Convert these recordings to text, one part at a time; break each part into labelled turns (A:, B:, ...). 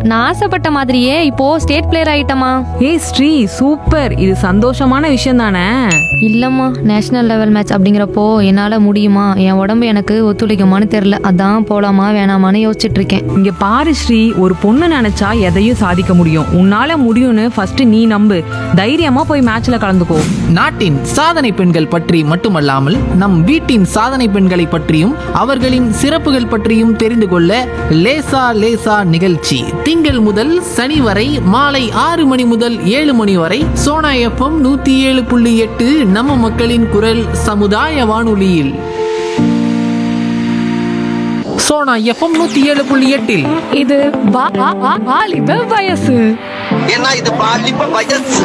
A: நான் ஆசைப்பட்ட மாதிரியே இப்போ ஸ்டேட் பிளேயர் ஆயிட்டமா
B: ஏய் ஸ்ரீ சூப்பர் இது சந்தோஷமான விஷயம் தானே
A: இல்லம்மா நேஷனல் லெவல் மேட்ச் அப்படிங்கிறப்போ என்னால முடியுமா என் உடம்பு எனக்கு ஒத்துழைக்குமான்னு தெரியல அதான் போலாமா வேணாமான்னு யோசிச்சுட்டு இருக்கேன்
B: இங்க பாரு ஸ்ரீ ஒரு பொண்ணு நினைச்சா எதையும் சாதிக்க முடியும் உன்னால முடியும்னு ஃபர்ஸ்ட் நீ நம்பு தைரியமா போய் மேட்ச்ல கலந்துக்கோ
C: நாட்டின் சாதனை பெண்கள் பற்றி மட்டுமல்லாமல் நம் வீட்டின் சாதனை பெண்களை பற்றியும் அவர்களின் சிறப்புகள் பற்றியும் தெரிந்து கொள்ள லேசா லேசா நிகழ்ச்சி திங்கள் முதல் சனி வரை மாலை ஆறு மணி முதல் ஏழு மணி வரை சோனா எஃப்எம் நூத்தி ஏழு புள்ளி எட்டு நம்ம மக்களின் குரல் சமுதாய வானொலியில் சோனா எஃப்எம் நூத்தி ஏழு புள்ளி எட்டில்
D: இது வா- வா- வா- வாலிப வயசு
E: ஏன்னா இது பாலிப்ப வயசு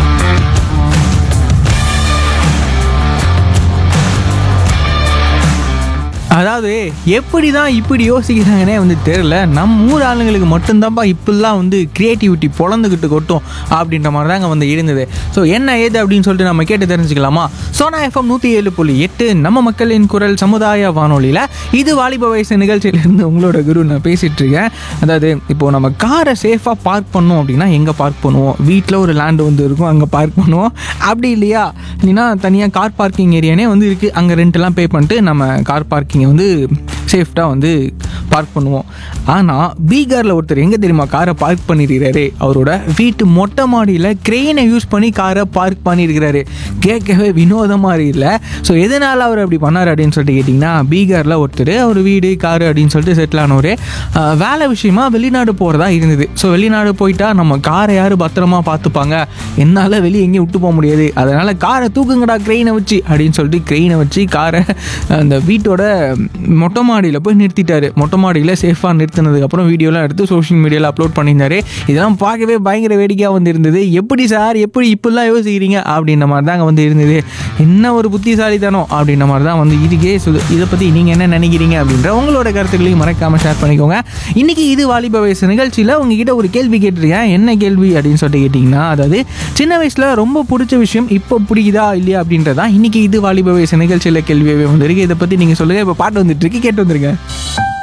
F: அதாவது எப்படி தான் இப்படி யோசிக்கிறாங்கன்னே வந்து தெரில நம்ம ஊர் ஆளுங்களுக்கு மட்டும்தான்ப்பா இப்படிலாம் வந்து க்ரியேட்டிவிட்டி பொழந்துக்கிட்டு கொட்டும் அப்படின்ற மாதிரி தாங்க வந்து இருந்தது ஸோ என்ன ஏது அப்படின்னு சொல்லிட்டு நம்ம கேட்டு தெரிஞ்சுக்கலாமா சோனா எஃப்எம் நூற்றி ஏழு புள்ளி எட்டு நம்ம மக்களின் குரல் சமுதாய வானொலியில் இது வாலிப வயசு நிகழ்ச்சியிலேருந்து உங்களோட குரு நான் பேசிகிட்டு இருக்கேன் அதாவது இப்போது நம்ம காரை சேஃபாக பார்க் பண்ணோம் அப்படின்னா எங்கே பார்க் பண்ணுவோம் வீட்டில் ஒரு லேண்டு வந்து இருக்கும் அங்கே பார்க் பண்ணுவோம் அப்படி இல்லையா இல்லைன்னா தனியாக கார் பார்க்கிங் ஏரியானே வந்து இருக்குது அங்கே ரெண்ட்டெல்லாம் பே பண்ணிட்டு நம்ம கார் பார்க்கிங்கை வந்து சேஃப்டாக வந்து பார்க் பண்ணுவோம் ஆனால் பீகாரில் ஒருத்தர் எங்கே தெரியுமா காரை பார்க் பண்ணியிருக்கிறாரு அவரோட வீட்டு மொட்டை மாடியில் க்ரெயினை யூஸ் பண்ணி காரை பார்க் பண்ணியிருக்கிறாரு கேட்கவே வினோதமாக இல்லை ஸோ எதனால் அவர் அப்படி பண்ணார் அப்படின்னு சொல்லிட்டு கேட்டிங்கன்னா பீகாரில் ஒருத்தர் அவர் வீடு காரு அப்படின்னு சொல்லிட்டு செட்டில் ஆனவர் ஆஹ், வேலை விஷயமா வெளிநாடு போகிறதா இருந்தது ஸோ வெளிநாடு போயிட்டா நம்ம காரை யார் பத்திரமா பார்த்துப்பாங்க என்னால் வெளியே எங்கேயும் விட்டு போக முடியாது அதனால் காரை தூக்குங்கடா க்ரெயினை வச்சு அப்படின்னு சொல்லிட்டு க்ரெயினை வச்சு காரை அந்த வீட்டோட மொட்டை மாடியில் போய் நிறுத்திட்டாரு மொட்டை மாடியில் சேஃபாக நிறுத்தினதுக்கப்புறம் வீடியோலாம் எடுத்து சோஷியல் மீடியாவில் அப்லோட் பண்ணியிருந்தாரு இதெல்லாம் பார்க்கவே பயங்கர வேடிக்கையாக வந்து இருந்தது எப்படி சார் எப்படி இப்படிலாம் யோசிக்கிறீங்க அப்படின்ற மாதிரி தாங்க வந்து இருந்தது என்ன ஒரு புத்திசாலித்தனம் அப்படின்ற மாதிரி தான் வந்து இதுக்கே சொல்லு இதை பற்றி நீங்கள் என்ன நினைக்கிறீங்க அப்படின்ற உங்களோட கருத்துக்களையும் மறக்காமல் ஷேர் பண்ணிக்கோங்க இன்றைக்கி இது வாலிப வயசு நிகழ்ச்சியில் உங்ககிட்ட ஒரு கேள்வி கேட்டிருக்கேன் என்ன கேள்வி அப்படின்னு சொல்லிட்டு கேட்டிங்கன்னா அதாவது சின்ன வயசில் ரொம்ப பிடிச்ச விஷயம் இப்போ பிடிக்குதா இல்லையா அப்படின்றதான் இன்றைக்கி இது வாலிப வயசு நிகழ்ச்சியில் கேள்வியாகவே வந்திருக்கு இதை பற்றி நீங்கள் சொல்லுங்கள் இப்போ பாட்டு வந்துட்டு இருக்கு கேட்டு வந்துருங்க